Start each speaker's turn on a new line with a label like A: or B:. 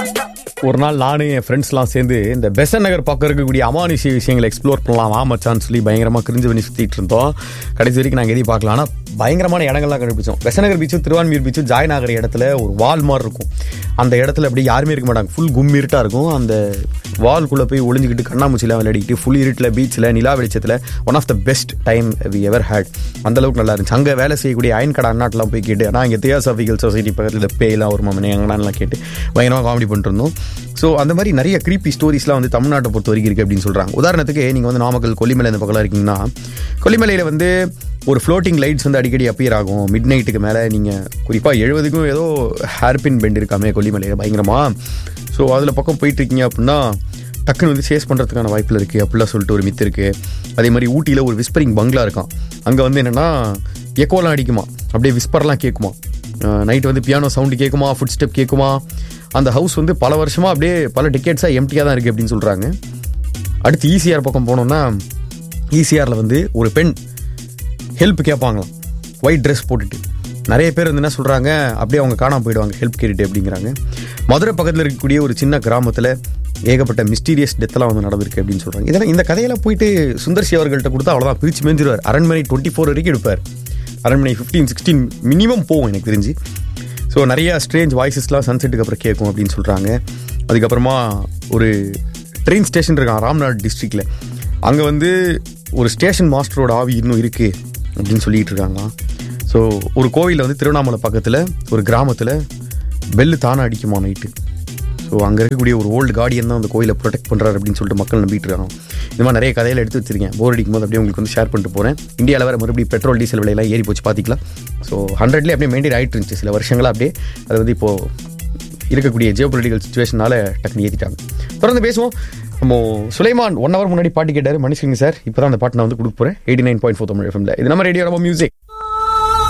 A: ஒரு நாள் நானும் என் ஃப்ரெண்ட்ஸ்லாம் சேர்ந்து இந்த பெசன் நகர் பக்கம் இருக்கக்கூடிய அமானுஷ விஷயங்களை எக்ஸ்ப்ளோர் பண்ணலாம் ஆமச்சான்னு சொல்லி பயங்கரமாக கிரிஞ்சு பண்ணி சுற்றிட்டு இருந்தோம் கடைசி வரைக்கும் நாங்கள் எதையும் பார்க்கலாம் ஆனால் பயங்கரமான இடங்கள்லாம் கண்டுபிடிச்சோம் பெசநகர் பீச்சும் திருவான்மீர் பீச்சும் ஜாயின் ஆகிற இடத்துல ஒரு வால் மாதிரி இருக்கும் அந்த இடத்துல அப்படி யாருமே இருக்க மாட்டாங்க ஃபுல் கும் இருட்டாக இருக்கும் அந்த வால்குள்ளே போய் ஒளிஞ்சிக்கிட்டு கண்ணாமூச்சிலாம் விளையாடிக்கிட்டு ஃபுல் இருட்டில் பீச்சில் நிலா வெளிச்சத்தில் one of the best time we ever had அந்த அளவுக்கு நல்லா இருந்துச்சு அங்கே வேலை செய்யக்கூடிய அயன் கடை அண்ணாட்டெலாம் போய் கேட்டு ஆனால் இங்கே தியாசாபிகல் சொசைட்டி பக்கத்தில் இந்த பேயெல்லாம் ஒரு மமனே எங்கடான்லாம் கேட்டு பயங்கரமாக காமெடி பண்ணிட்டு இருந்தோம் ஸோ அந்த மாதிரி நிறைய creepy ஸ்டோரிஸ்லாம் வந்து தமிழ்நாட்டை பொறுத்த வரைக்கும் இருக்குது அப்படின்னு சொல்கிறாங்க உதாரணத்துக்கு நீங்கள் வந்து நாமக்கல் கொல்லிமலை இந்த பக்கம்லாம் இருக்கீங்கன்னா கொல்லிமலையில் வந்து ஒரு ஃப்ளோட்டிங் லைட்ஸ் வந்து அடிக்கடி அப்பியர் ஆகும் மிட் நைட்டுக்கு மேலே நீங்கள் குறிப்பாக எழுபதுக்கும் ஏதோ ஹேர்பின் பெண்ட் இருக்காமே கொல்லிமலையில் பயங்கரமாக ஸோ அதில் பக்கம் போயிட்டு இருக்கீங்க அப்படின்னா டக்குன்னு வந்து சேஸ் பண்ணுறதுக்கான வாய்ப்பில் இருக்குது அப்படிலாம் சொல்லிட்டு ஒரு மித்து இருக்குது அதே மாதிரி ஊட்டியில் ஒரு விஸ்பரிங் பங்களா இருக்கான் அங்கே வந்து என்னென்னா எக்கோலாம் அடிக்குமா அப்படியே விஸ்பர்லாம் கேட்குமா நைட் வந்து பியானோ சவுண்டு கேட்குமா ஃபுட் ஸ்டெப் கேட்குமா அந்த ஹவுஸ் வந்து பல வருஷமாக அப்படியே பல டிக்கெட்ஸாக எம்டியாக தான் இருக்குது அப்படின்னு சொல்கிறாங்க அடுத்து ஈசிஆர் பக்கம் போனோம்னா ஈசிஆரில் வந்து ஒரு பெண் ஹெல்ப் கேட்பாங்களாம் ஒயிட் ட்ரெஸ் போட்டுட்டு நிறைய பேர் வந்து என்ன சொல்கிறாங்க அப்படியே அவங்க காணாம போயிடுவாங்க ஹெல்ப் கேட்டுட்டு அப்படிங்கிறாங்க மதுரை பக்கத்தில் இருக்கக்கூடிய ஒரு சின்ன கிராமத்தில் ஏகப்பட்ட மிஸ்டீரியஸ் டெத்தெல்லாம் வந்து நடந்திருக்கு அப்படின்னு சொல்கிறாங்க இதெல்லாம் இந்த கதையெல்லாம் போயிட்டு சுந்தர்சி அவர்கள்ட்ட கொடுத்தா அவ்வளோதான் பிரித்து மேஞ்சிருவார் அரண்மனை டுவெண்ட்டி ஃபோர் வரைக்கும் எடுப்பார் அரண்மனை ஃபிஃப்டீன் சிக்ஸ்டீன் மினிமம் போகும் எனக்கு தெரிஞ்சு ஸோ நிறைய ஸ்ட்ரேஞ்ச் வாய்ஸஸ்லாம் சன்செட்டுக்கு அப்புறம் கேட்கும் அப்படின்னு சொல்கிறாங்க அதுக்கப்புறமா ஒரு ட்ரெயின் ஸ்டேஷன் இருக்கான் ராம்நாத் டிஸ்ட்ரிக்டில் அங்கே வந்து ஒரு ஸ்டேஷன் மாஸ்டரோட ஆவி இன்னும் இருக்குது அப்படின்னு சொல்லிட்டு இருக்காங்க ஸோ ஒரு கோவிலில் வந்து திருவண்ணாமலை பக்கத்தில் ஒரு கிராமத்தில் பெல்லு தானே அடிக்குமா நைட்டு ஸோ அங்கே இருக்கக்கூடிய ஒரு ஓல்டு கார்டியன் தான் அந்த கோயிலை ப்ரொடெக்ட் பண்ணுறாரு அப்படின்னு சொல்லிட்டு மக்கள் நம்பிட்டு இருக்காங்க இந்த மாதிரி நிறைய கதையில் எடுத்து வச்சிருக்கேன் போர் அடிக்கும் போது அப்படியே உங்களுக்கு வந்து ஷேர் பண்ணிட்டு போகிறேன் இந்தியாவில் வேறு மறுபடியும் பெட்ரோல் டீசல் விலையெல்லாம் ஏறி போச்சு பார்த்திக்கலாம் ஸோ ஹண்ட்ரட்லேயே அப்படியே மெயின்டைன் ஆகிட்டு இருந்துச்சு சில வருஷங்களாக அப்படியே அது வந்து இப்போது இருக்கக்கூடிய ஜியோ பொலிட்டிக்கல் சுச்சுவேஷனால டக்குனு ஏற்றிட்டாங்க தொடர்ந்து பேசுவோம் நம்ம சுலைமான் ஒன் ஹவர் முன்னாடி பாட்டு கேட்டார் மன்னிச்சுங்க சார் இப்போ தான் அந்த பாட்டு நான் வந்து கொடுக்க போகிறேன் eighty nine point four Tamil எஃப்எம்ல இது நம்ம ரேடியோ நம்ம மியூசிக்